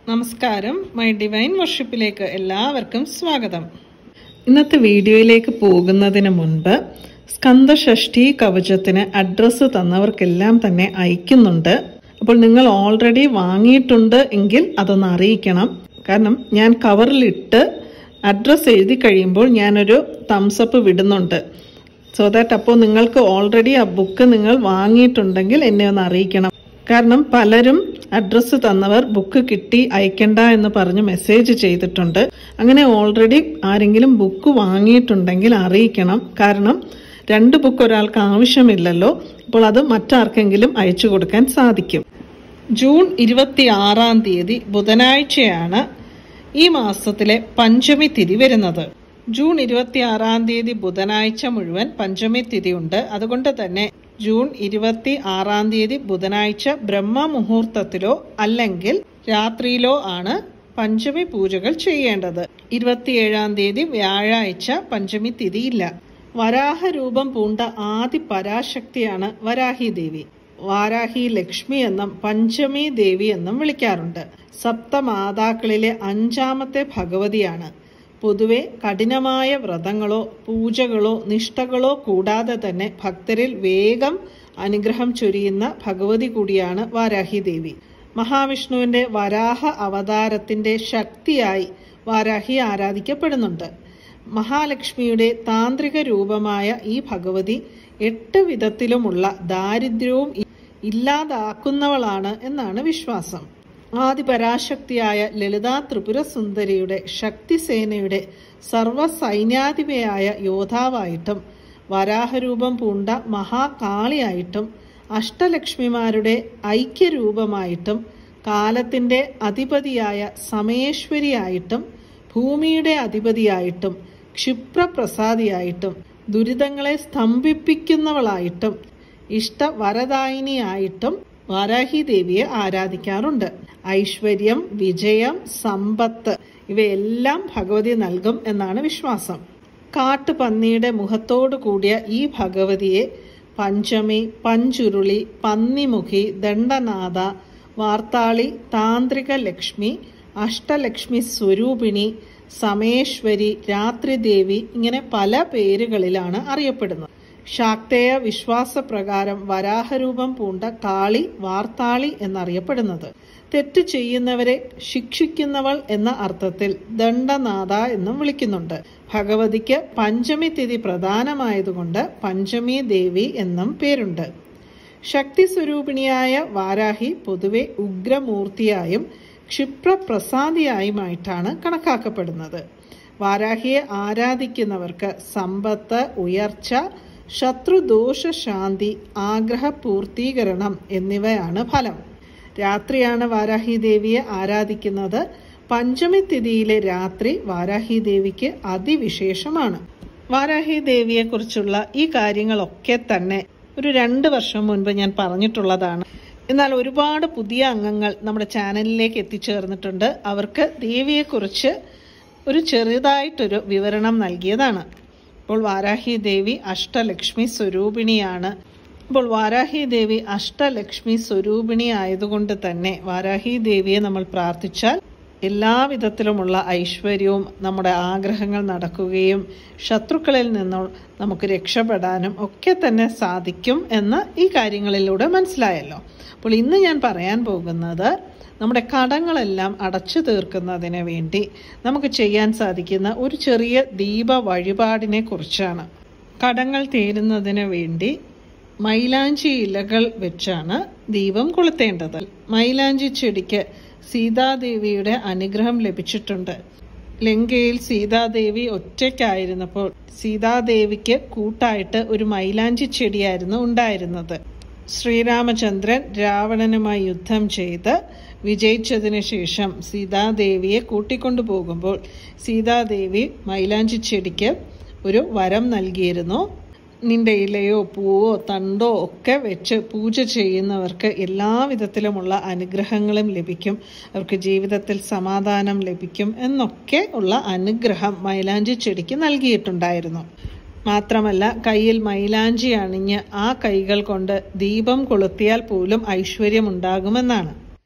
നമസ്കാരം my divine വർഷിപ്പിലേക്ക് എല്ലാവർക്കും സ്വാഗതം ഇന്നത്തെ വീഡിയോയിലേക്ക് പോകുന്നതിന് മുൻപ് സ്കന്ദഷഷ്ഠി കവചത്തിന് അഡ്രസ്സ് തന്നവർക്കെല്ലാം തന്നെ അയക്കുന്നുണ്ട് അപ്പോൾ നിങ്ങൾ ഓൾറെഡി വാങ്ങിയിട്ടുണ്ട് എങ്കിൽ അതൊന്ന് അറിയിക്കണം കാരണം ഞാൻ കവറിലിട്ട് അഡ്രസ്സ് എഴുതി കഴിയുമ്പോൾ ഞാനൊരു തംസപ്പ് വിടുന്നുണ്ട് സോ ദാറ്റ് അപ്പോൾ നിങ്ങൾക്ക് ഓൾറെഡി ആ ബുക്ക് നിങ്ങൾ വാങ്ങിയിട്ടുണ്ടെങ്കിൽ എന്നെ ഒന്ന് അറിയിക്കണം കാരണം പലരും അഡ്രസ്സ് തന്നവർ ബുക്ക് കിട്ടി അയക്കണ്ട എന്ന് പറഞ്ഞ് മെസ്സേജ് ചെയ്തിട്ടുണ്ട് അങ്ങനെ ഓൾറെഡി ആരെങ്കിലും ബുക്ക് വാങ്ങിയിട്ടുണ്ടെങ്കിൽ അറിയിക്കണം കാരണം രണ്ട് ബുക്ക് ഒരാൾക്ക് ആവശ്യമില്ലല്ലോ അപ്പോൾ അത് മറ്റാർക്കെങ്കിലും അയച്ചു കൊടുക്കാൻ സാധിക്കും ജൂൺ ഇരുപത്തി ആറാം തീയതി ബുധനാഴ്ചയാണ് ഈ മാസത്തിലെ പഞ്ചമി തിഥി വരുന്നത് ജൂൺ ഇരുപത്തി ആറാം തീയതി ബുധനാഴ്ച മുഴുവൻ പഞ്ചമി തിഥി ഉണ്ട് അതുകൊണ്ട് തന്നെ ജൂൺ ഇരുപത്തി ആറാം തീയതി ബുധനാഴ്ച ബ്രഹ്മ മുഹൂർത്തത്തിലോ അല്ലെങ്കിൽ രാത്രിയിലോ ആണ് പഞ്ചമി പൂജകൾ ചെയ്യേണ്ടത് ഇരുപത്തിയേഴാം തീയതി വ്യാഴാഴ്ച പഞ്ചമി തിഥിയില്ല വരാഹ രൂപം പൂണ്ട ആദി പരാശക്തിയാണ് വരാഹി ദേവി വാരാഹി ലക്ഷ്മി എന്നും പഞ്ചമി ദേവി എന്നും വിളിക്കാറുണ്ട് സപ്തമാതാക്കളിലെ അഞ്ചാമത്തെ ഭഗവതിയാണ് പൊതുവെ കഠിനമായ വ്രതങ്ങളോ പൂജകളോ നിഷ്ഠകളോ കൂടാതെ തന്നെ ഭക്തരിൽ വേഗം അനുഗ്രഹം ചൊരിയുന്ന ഭഗവതി കൂടിയാണ് വാരാഹി ദേവി മഹാവിഷ്ണുവിന്റെ വരാഹ അവതാരത്തിന്റെ ശക്തിയായി വാരാഹി ആരാധിക്കപ്പെടുന്നുണ്ട് മഹാലക്ഷ്മിയുടെ താന്ത്രിക രൂപമായ ഈ ഭഗവതി എട്ട് വിധത്തിലുമുള്ള ദാരിദ്ര്യവും ഇല്ലാതാക്കുന്നവളാണ് എന്നാണ് വിശ്വാസം ആദിപരാശക്തിയായ ലളിതാ ത്രിപുര സുന്ദരിയുടെ ശക്തിസേനയുടെ സർവ സൈന്യാധിപയായ യോദ്ധാവായിട്ടും വരാഹരൂപം പൂണ്ട മഹാകാളിയായിട്ടും അഷ്ടലക്ഷ്മിമാരുടെ ഐക്യരൂപമായിട്ടും കാലത്തിന്റെ അധിപതിയായ സമയേശ്വരിയായിട്ടും ഭൂമിയുടെ അധിപതിയായിട്ടും ക്ഷിപ്രപ്രസാദിയായിട്ടും ദുരിതങ്ങളെ സ്തംഭിപ്പിക്കുന്നവളായിട്ടും ഇഷ്ടവരദായിനിയായിട്ടും വാരാഹി ദേവിയെ ആരാധിക്കാറുണ്ട് ഐശ്വര്യം വിജയം സമ്പത്ത് ഇവയെല്ലാം ഭഗവതി നൽകും എന്നാണ് വിശ്വാസം കാട്ടുപന്നിയുടെ മുഖത്തോടു കൂടിയ ഈ ഭഗവതിയെ പഞ്ചമി പഞ്ചുരുളി പന്നിമുഖി ദണ്ഡനാഥ വാർത്താളി താന്ത്രിക ലക്ഷ്മി അഷ്ടലക്ഷ്മി സ്വരൂപിണി സമേശ്വരി രാത്രിദേവി ഇങ്ങനെ പല പേരുകളിലാണ് അറിയപ്പെടുന്നത് ശാക്തേയ വിശ്വാസപ്രകാരം വരാഹരൂപം പൂണ്ട കാളി വാർത്താളി എന്നറിയപ്പെടുന്നത് തെറ്റ് ചെയ്യുന്നവരെ ശിക്ഷിക്കുന്നവൾ എന്ന അർത്ഥത്തിൽ ദണ്ഡനാഥ എന്നും വിളിക്കുന്നുണ്ട് ഭഗവതിക്ക് പഞ്ചമി തിഥി പ്രധാനമായതുകൊണ്ട് പഞ്ചമി ദേവി എന്നും പേരുണ്ട് ശക്തി സ്വരൂപിണിയായ വാരാഹി പൊതുവെ ഉഗ്രമൂർത്തിയായും ക്ഷിപ്രപ്രസാദിയായുമായിട്ടാണ് കണക്കാക്കപ്പെടുന്നത് വാരാഹിയെ ആരാധിക്കുന്നവർക്ക് സമ്പത്ത് ഉയർച്ച ശത്രുദോഷ ശാന്തി ആഗ്രഹ പൂർത്തീകരണം എന്നിവയാണ് ഫലം രാത്രിയാണ് വാരാഹി ദേവിയെ ആരാധിക്കുന്നത് പഞ്ചമി തിഥിയിലെ രാത്രി വാരാഹി ദേവിക്ക് അതിവിശേഷമാണ് വാരാഹി ദേവിയെ കുറിച്ചുള്ള ഈ കാര്യങ്ങളൊക്കെ തന്നെ ഒരു രണ്ട് വർഷം മുൻപ് ഞാൻ പറഞ്ഞിട്ടുള്ളതാണ് എന്നാൽ ഒരുപാട് പുതിയ അംഗങ്ങൾ നമ്മുടെ ചാനലിലേക്ക് എത്തിച്ചേർന്നിട്ടുണ്ട് അവർക്ക് ദേവിയെക്കുറിച്ച് ഒരു ചെറുതായിട്ടൊരു വിവരണം നൽകിയതാണ് ഇപ്പോൾ വാരാഹി ദേവി അഷ്ടലക്ഷ്മി സ്വരൂപിണിയാണ് അപ്പോൾ വാരാഹി ദേവി അഷ്ടലക്ഷ്മി സ്വരൂപിണി ആയതുകൊണ്ട് തന്നെ വാരാഹി ദേവിയെ നമ്മൾ പ്രാർത്ഥിച്ചാൽ എല്ലാവിധത്തിലുമുള്ള ഐശ്വര്യവും നമ്മുടെ ആഗ്രഹങ്ങൾ നടക്കുകയും ശത്രുക്കളിൽ നിന്നും നമുക്ക് രക്ഷപ്പെടാനും ഒക്കെ തന്നെ സാധിക്കും എന്ന് ഈ കാര്യങ്ങളിലൂടെ മനസ്സിലായല്ലോ അപ്പോൾ ഇന്ന് ഞാൻ പറയാൻ പോകുന്നത് നമ്മുടെ കടങ്ങളെല്ലാം അടച്ചു തീർക്കുന്നതിന് വേണ്ടി നമുക്ക് ചെയ്യാൻ സാധിക്കുന്ന ഒരു ചെറിയ ദീപ വഴിപാടിനെ കുറിച്ചാണ് കടങ്ങൾ തീരുന്നതിന് വേണ്ടി മൈലാഞ്ചി ഇലകൾ വെച്ചാണ് ദീപം കൊളുത്തേണ്ടത് മൈലാഞ്ചി ചെടിക്ക് സീതാദേവിയുടെ അനുഗ്രഹം ലഭിച്ചിട്ടുണ്ട് ലങ്കയിൽ സീതാദേവി ഒറ്റയ്ക്കായിരുന്നപ്പോൾ സീതാദേവിക്ക് കൂട്ടായിട്ട് ഒരു മൈലാഞ്ചി ചെടിയായിരുന്നു ഉണ്ടായിരുന്നത് ശ്രീരാമചന്ദ്രൻ രാവണനുമായി യുദ്ധം ചെയ്ത് വിജയിച്ചതിന് ശേഷം സീതാദേവിയെ കൂട്ടിക്കൊണ്ടു പോകുമ്പോൾ സീതാദേവി മൈലാഞ്ചി ചെടിക്ക് ഒരു വരം നൽകിയിരുന്നു നിന്റെ ഇലയോ പൂവോ തണ്ടോ ഒക്കെ വെച്ച് പൂജ ചെയ്യുന്നവർക്ക് എല്ലാവിധത്തിലുമുള്ള അനുഗ്രഹങ്ങളും ലഭിക്കും അവർക്ക് ജീവിതത്തിൽ സമാധാനം ലഭിക്കും എന്നൊക്കെ ഉള്ള അനുഗ്രഹം മൈലാഞ്ചി ചെടിക്ക് നൽകിയിട്ടുണ്ടായിരുന്നു മാത്രമല്ല കയ്യിൽ മൈലാഞ്ചി അണിഞ്ഞ് ആ കൈകൾ കൊണ്ട് ദീപം കൊളുത്തിയാൽ പോലും ഐശ്വര്യമുണ്ടാകുമെന്നാണ്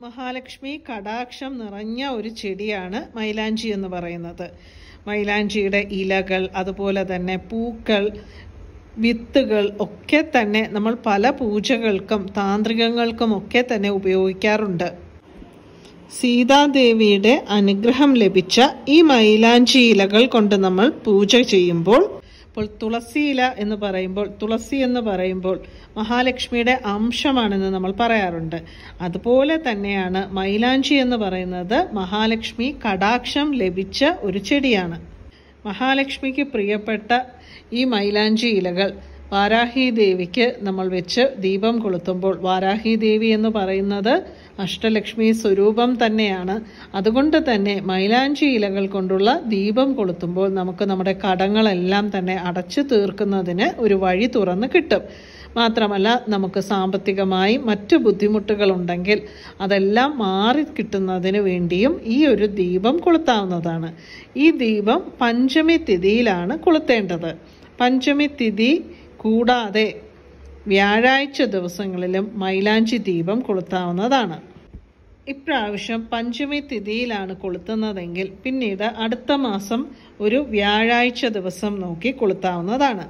മഹാലക്ഷ്മി കടാക്ഷം നിറഞ്ഞ ഒരു ചെടിയാണ് മൈലാഞ്ചി എന്ന് പറയുന്നത് മൈലാഞ്ചിയുടെ ഇലകൾ അതുപോലെ തന്നെ പൂക്കൾ വിത്തുകൾ ഒക്കെ തന്നെ നമ്മൾ പല പൂജകൾക്കും താന്ത്രികങ്ങൾക്കും ഒക്കെ തന്നെ ഉപയോഗിക്കാറുണ്ട് സീതാദേവിയുടെ അനുഗ്രഹം ലഭിച്ച ഈ മൈലാഞ്ചി ഇലകൾ കൊണ്ട് നമ്മൾ പൂജ ചെയ്യുമ്പോൾ ഇപ്പോൾ തുളസി ഇല എന്ന് പറയുമ്പോൾ തുളസി എന്ന് പറയുമ്പോൾ മഹാലക്ഷ്മിയുടെ അംശമാണെന്ന് നമ്മൾ പറയാറുണ്ട് അതുപോലെ തന്നെയാണ് മൈലാഞ്ചി എന്ന് പറയുന്നത് മഹാലക്ഷ്മി കടാക്ഷം ലഭിച്ച ഒരു ചെടിയാണ് മഹാലക്ഷ്മിക്ക് പ്രിയപ്പെട്ട ഈ മൈലാഞ്ചി ഇലകൾ വാരാഹി ദേവിക്ക് നമ്മൾ വെച്ച് ദീപം കൊളുത്തുമ്പോൾ വാരാഹി ദേവി എന്ന് പറയുന്നത് അഷ്ടലക്ഷ്മി സ്വരൂപം തന്നെയാണ് അതുകൊണ്ട് തന്നെ മൈലാഞ്ചി ഇലകൾ കൊണ്ടുള്ള ദീപം കൊളുത്തുമ്പോൾ നമുക്ക് നമ്മുടെ കടങ്ങളെല്ലാം തന്നെ അടച്ചു തീർക്കുന്നതിന് ഒരു വഴി തുറന്ന് കിട്ടും മാത്രമല്ല നമുക്ക് സാമ്പത്തികമായി മറ്റു ബുദ്ധിമുട്ടുകളുണ്ടെങ്കിൽ അതെല്ലാം മാറി കിട്ടുന്നതിന് വേണ്ടിയും ഈ ഒരു ദീപം കൊളുത്താവുന്നതാണ് ഈ ദീപം പഞ്ചമി തിഥിയിലാണ് കൊളുത്തേണ്ടത് പഞ്ചമി തിഥി കൂടാതെ വ്യാഴാഴ്ച ദിവസങ്ങളിലും മൈലാഞ്ചി ദീപം കൊളുത്താവുന്നതാണ് ഇപ്രാവശ്യം പഞ്ചമി തിഥിയിലാണ് കൊളുത്തുന്നതെങ്കിൽ പിന്നീട് അടുത്ത മാസം ഒരു വ്യാഴാഴ്ച ദിവസം നോക്കി കൊളുത്താവുന്നതാണ്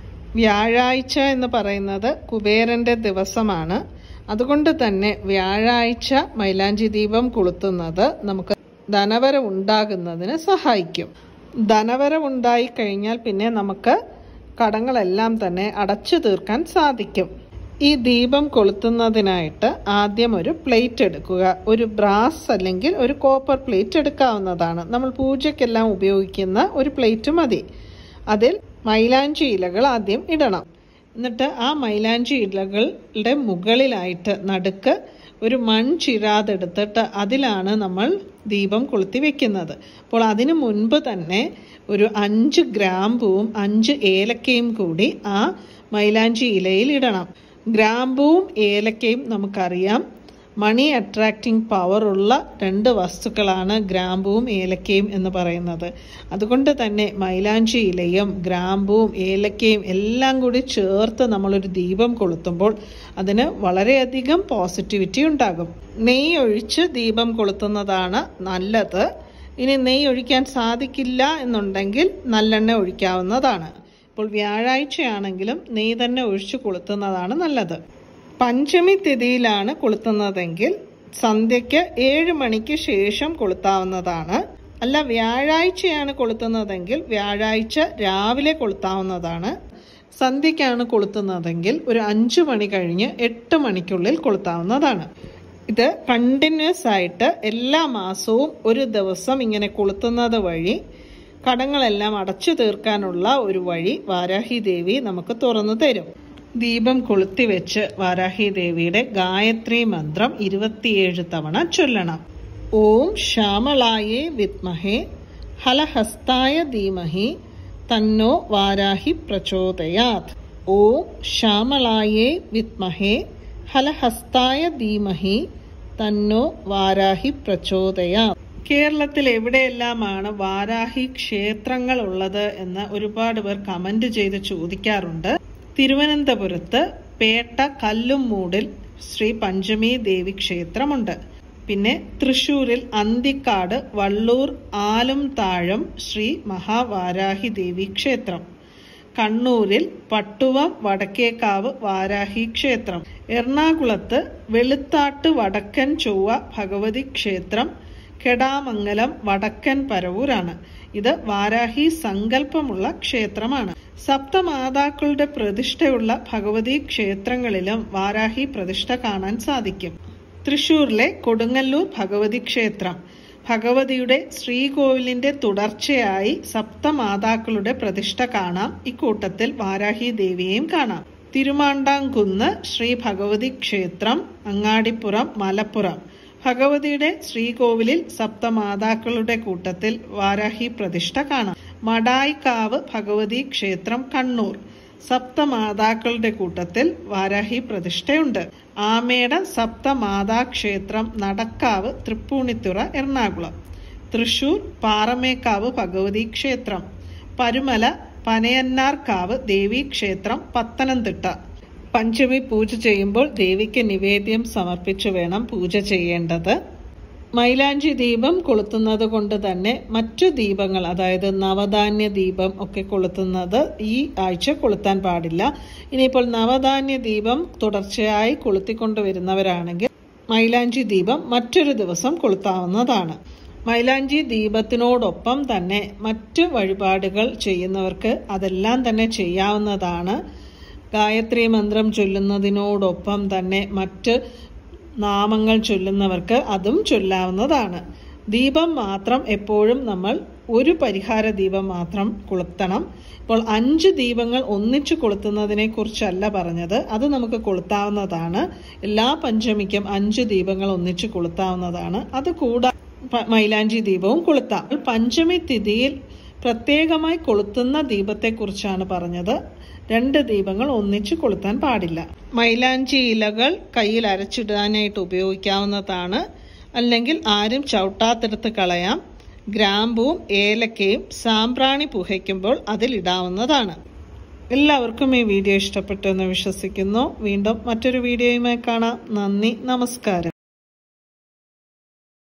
വ്യാഴാഴ്ച എന്ന് പറയുന്നത് കുബേരന്റെ ദിവസമാണ് അതുകൊണ്ട് തന്നെ വ്യാഴാഴ്ച മൈലാഞ്ചി ദീപം കൊളുത്തുന്നത് നമുക്ക് ധനവരം ഉണ്ടാകുന്നതിന് സഹായിക്കും ധനവരം ഉണ്ടായി കഴിഞ്ഞാൽ പിന്നെ നമുക്ക് കടങ്ങളെല്ലാം തന്നെ അടച്ചു തീർക്കാൻ സാധിക്കും ഈ ദീപം കൊളുത്തുന്നതിനായിട്ട് ആദ്യം ഒരു പ്ലേറ്റ് എടുക്കുക ഒരു ബ്രാസ് അല്ലെങ്കിൽ ഒരു കോപ്പർ പ്ലേറ്റ് എടുക്കാവുന്നതാണ് നമ്മൾ പൂജയ്ക്കെല്ലാം ഉപയോഗിക്കുന്ന ഒരു പ്ലേറ്റ് മതി അതിൽ മൈലാഞ്ചി ഇലകൾ ആദ്യം ഇടണം എന്നിട്ട് ആ മൈലാഞ്ചി ഇലകളുടെ മുകളിലായിട്ട് നടുക്ക് ഒരു മൺചിരാതെടുത്തിട്ട് അതിലാണ് നമ്മൾ ദീപം കൊളുത്തി വെക്കുന്നത് അപ്പോൾ അതിനു മുൻപ് തന്നെ ഒരു അഞ്ച് ഗ്രാമ്പുവും അഞ്ച് ഏലക്കയും കൂടി ആ മൈലാഞ്ചി ഇലയിൽ ഇടണം ഗ്രാമ്പുവും ഏലക്കയും നമുക്കറിയാം മണി അട്രാക്റ്റിംഗ് പവർ ഉള്ള രണ്ട് വസ്തുക്കളാണ് ഗ്രാമ്പുവും ഏലക്കയും എന്ന് പറയുന്നത് അതുകൊണ്ട് തന്നെ മൈലാഞ്ചി ഇലയും ഗ്രാമ്പുവും ഏലക്കയും എല്ലാം കൂടി ചേർത്ത് നമ്മളൊരു ദീപം കൊളുത്തുമ്പോൾ അതിന് വളരെയധികം പോസിറ്റിവിറ്റി ഉണ്ടാകും നെയ്യ് ഒഴിച്ച് ദീപം കൊളുത്തുന്നതാണ് നല്ലത് ഇനി നെയ്യ് ഒഴിക്കാൻ സാധിക്കില്ല എന്നുണ്ടെങ്കിൽ നല്ലെണ്ണ ഒഴിക്കാവുന്നതാണ് ഇപ്പോൾ വ്യാഴാഴ്ചയാണെങ്കിലും നെയ്യ് തന്നെ ഒഴിച്ചു കൊളുത്തുന്നതാണ് നല്ലത് പഞ്ചമി തിഥിയിലാണ് കൊളുത്തുന്നതെങ്കിൽ സന്ധ്യയ്ക്ക് ഏഴ് മണിക്ക് ശേഷം കൊളുത്താവുന്നതാണ് അല്ല വ്യാഴാഴ്ചയാണ് കൊളുത്തുന്നതെങ്കിൽ വ്യാഴാഴ്ച രാവിലെ കൊളുത്താവുന്നതാണ് സന്ധ്യയ്ക്കാണ് കൊളുത്തുന്നതെങ്കിൽ ഒരു അഞ്ചു മണി കഴിഞ്ഞ് എട്ട് മണിക്കുള്ളിൽ കൊളുത്താവുന്നതാണ് ഇത് കണ്ടിന്യൂസ് ആയിട്ട് എല്ലാ മാസവും ഒരു ദിവസം ഇങ്ങനെ കൊളുത്തുന്നത് വഴി കടങ്ങളെല്ലാം അടച്ചു തീർക്കാനുള്ള ഒരു വഴി വാരാഹി ദേവി നമുക്ക് തുറന്നു തരും ദീപം കൊളുത്തി വെച്ച് വാരാഹി ദേവിയുടെ ഗായത്രി മന്ത്രം ഇരുപത്തിയേഴ് തവണ ചൊല്ലണം ഓം ശ്യാമളായേ വിദ്മഹേ ഹലഹസ്തായ ധീമഹി തന്നോ വാരാഹി പ്രചോദയാത് ഓം ശ്യാമളായേ വിദ്മഹേ ഹലഹസ്തായ ധീമഹി തന്നോ വാരാഹി പ്രചോദയാത് കേരളത്തിൽ എവിടെയെല്ലാമാണ് വാരാഹി ക്ഷേത്രങ്ങൾ ഉള്ളത് എന്ന് ഒരുപാട് പേർ കമന്റ് ചെയ്ത് ചോദിക്കാറുണ്ട് തിരുവനന്തപുരത്ത് പേട്ട കല്ലുംമൂടിൽ ശ്രീ പഞ്ചമി ദേവി ക്ഷേത്രമുണ്ട് പിന്നെ തൃശൂരിൽ അന്തിക്കാട് വള്ളൂർ ആലും താഴം ശ്രീ മഹാവാരാഹി ദേവി ക്ഷേത്രം കണ്ണൂരിൽ പട്ടുവം വടക്കേക്കാവ് വാരാഹി ക്ഷേത്രം എറണാകുളത്ത് വെളുത്താട്ട് വടക്കൻ ചൊവ്വ ഭഗവതി ക്ഷേത്രം കെടാമംഗലം വടക്കൻ പരവൂരാണ് ഇത് വാരാഹി സങ്കല്പമുള്ള ക്ഷേത്രമാണ് സപ്തമാതാക്കളുടെ പ്രതിഷ്ഠയുള്ള ഭഗവതി ക്ഷേത്രങ്ങളിലും വാരാഹി പ്രതിഷ്ഠ കാണാൻ സാധിക്കും തൃശൂരിലെ കൊടുങ്ങല്ലൂർ ഭഗവതി ക്ഷേത്രം ഭഗവതിയുടെ ശ്രീകോവിലിന്റെ തുടർച്ചയായി സപ്തമാതാക്കളുടെ പ്രതിഷ്ഠ കാണാം ഇക്കൂട്ടത്തിൽ വാരാഹി ദേവിയെയും കാണാം തിരുമാണ്ടാംകുന്ന് ശ്രീ ഭഗവതി ക്ഷേത്രം അങ്ങാടിപ്പുറം മലപ്പുറം ഭഗവതിയുടെ ശ്രീകോവിലിൽ സപ്തമാതാക്കളുടെ കൂട്ടത്തിൽ വാരാഹി പ്രതിഷ്ഠ കാണാം മടായിക്കാവ് ഭഗവതി ക്ഷേത്രം കണ്ണൂർ സപ്തമാതാക്കളുടെ കൂട്ടത്തിൽ വാരാഹി പ്രതിഷ്ഠയുണ്ട് ആമേട സപ്തമാതാ ക്ഷേത്രം നടക്കാവ് തൃപ്പൂണിത്തുറ എറണാകുളം തൃശൂർ പാറമേക്കാവ് ഭഗവതി ക്ഷേത്രം പരുമല പനയന്നാർക്കാവ് ദേവി ക്ഷേത്രം പത്തനംതിട്ട പഞ്ചമി പൂജ ചെയ്യുമ്പോൾ ദേവിക്ക് നിവേദ്യം സമർപ്പിച്ചു വേണം പൂജ ചെയ്യേണ്ടത് മൈലാഞ്ചി ദീപം കൊളുത്തുന്നത് കൊണ്ട് തന്നെ മറ്റു ദീപങ്ങൾ അതായത് നവധാന്യ ദീപം ഒക്കെ കൊളുത്തുന്നത് ഈ ആഴ്ച കൊളുത്താൻ പാടില്ല ഇനിയിപ്പോൾ നവധാന്യ ദീപം തുടർച്ചയായി കൊളുത്തിക്കൊണ്ട് വരുന്നവരാണെങ്കിൽ മൈലാഞ്ചി ദീപം മറ്റൊരു ദിവസം കൊളുത്താവുന്നതാണ് മൈലാഞ്ചി ദീപത്തിനോടൊപ്പം തന്നെ മറ്റു വഴിപാടുകൾ ചെയ്യുന്നവർക്ക് അതെല്ലാം തന്നെ ചെയ്യാവുന്നതാണ് ഗായത്രി മന്ത്രം ചൊല്ലുന്നതിനോടൊപ്പം തന്നെ മറ്റ് നാമങ്ങൾ ചൊല്ലുന്നവർക്ക് അതും ചൊല്ലാവുന്നതാണ് ദീപം മാത്രം എപ്പോഴും നമ്മൾ ഒരു പരിഹാര ദീപം മാത്രം കൊളുത്തണം ഇപ്പോൾ അഞ്ച് ദീപങ്ങൾ ഒന്നിച്ചു കൊളുത്തുന്നതിനെ കുറിച്ചല്ല പറഞ്ഞത് അത് നമുക്ക് കൊളുത്താവുന്നതാണ് എല്ലാ പഞ്ചമിക്കും അഞ്ച് ദീപങ്ങൾ ഒന്നിച്ചു കൊളുത്താവുന്നതാണ് അത് കൂടാതെ മൈലാഞ്ചി ദീപവും കൊളുത്താം പഞ്ചമി തിഥിയിൽ പ്രത്യേകമായി കൊളുത്തുന്ന ദീപത്തെക്കുറിച്ചാണ് പറഞ്ഞത് രണ്ട് ദീപങ്ങൾ ഒന്നിച്ച് കൊളുത്താൻ പാടില്ല മൈലാഞ്ചി ഇലകൾ കയ്യിൽ അരച്ചിടാനായിട്ട് ഉപയോഗിക്കാവുന്നതാണ് അല്ലെങ്കിൽ ആരും ചവിട്ടാത്തെടുത്ത് കളയാം ഗ്രാമ്പുവും ഏലക്കയും സാമ്പ്രാണി പുകയ്ക്കുമ്പോൾ അതിലിടാവുന്നതാണ് എല്ലാവർക്കും ഈ വീഡിയോ ഇഷ്ടപ്പെട്ടു എന്ന് വിശ്വസിക്കുന്നു വീണ്ടും മറ്റൊരു വീഡിയോയുമായി കാണാം നന്ദി നമസ്കാരം